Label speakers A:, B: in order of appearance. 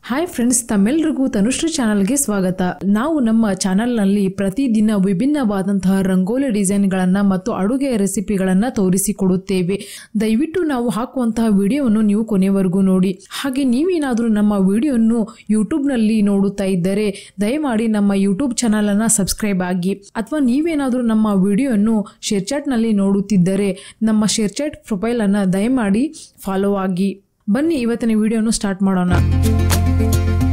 A: hi friends ತಮ್ಮೆಲ್ರಿಗೂ Tanushree ಚಾನಲ್ಗೆ ಸ್ವಾಗತ ನಾವು ನಮ್ಮ ಚಾನಲ್ನಲ್ಲಿ ಪ್ರತಿದಿನ ವಿಭಿನ್ನವಾದಂತಹ ರಂಗೋಲಿ ಡಿಸೈನ್ಗಳನ್ನು ಮತ್ತು ಅಡುಗೆಯ ರೆಸಿಪಿಗಳನ್ನು ತೋರಿಸಿಕೊಡುತ್ತೇವೆ ದಯವಿಟ್ಟು ನಾವು ಹಾಕುವಂತಹ ವಿಡಿಯೋವನ್ನು ನೀವು ಕೊನೆವರೆಗೂ ನೋಡಿ ಹಾಗೆ ನೀವೇನಾದರೂ ನಮ್ಮ ವಿಡಿಯೋವನ್ನು ಯೂಟ್ಯೂಬ್ನಲ್ಲಿ ನೋಡುತ್ತಾ ಇದ್ದರೆ ದಯಮಾಡಿ ನಮ್ಮ ಯೂಟ್ಯೂಬ್ ಚಾನಲನ್ನು ಸಬ್ಸ್ಕ್ರೈಬ್ ಆಗಿ ಅಥವಾ ನೀವೇನಾದರೂ ನಮ್ಮ ವಿಡಿಯೋವನ್ನು ಶೇರ್ಚಾಟ್ನಲ್ಲಿ ನೋಡುತ್ತಿದ್ದರೆ ನಮ್ಮ ಶೇರ್ಚಾಟ್ ಪ್ರೊಫೈಲನ್ನು ದಯಮಾಡಿ ಫಾಲೋ ಆಗಿ ಬನ್ನಿ ಇವತ್ತಿನ ವಿಡಿಯೋನು ಸ್ಟಾರ್ಟ್ ಮಾಡೋಣ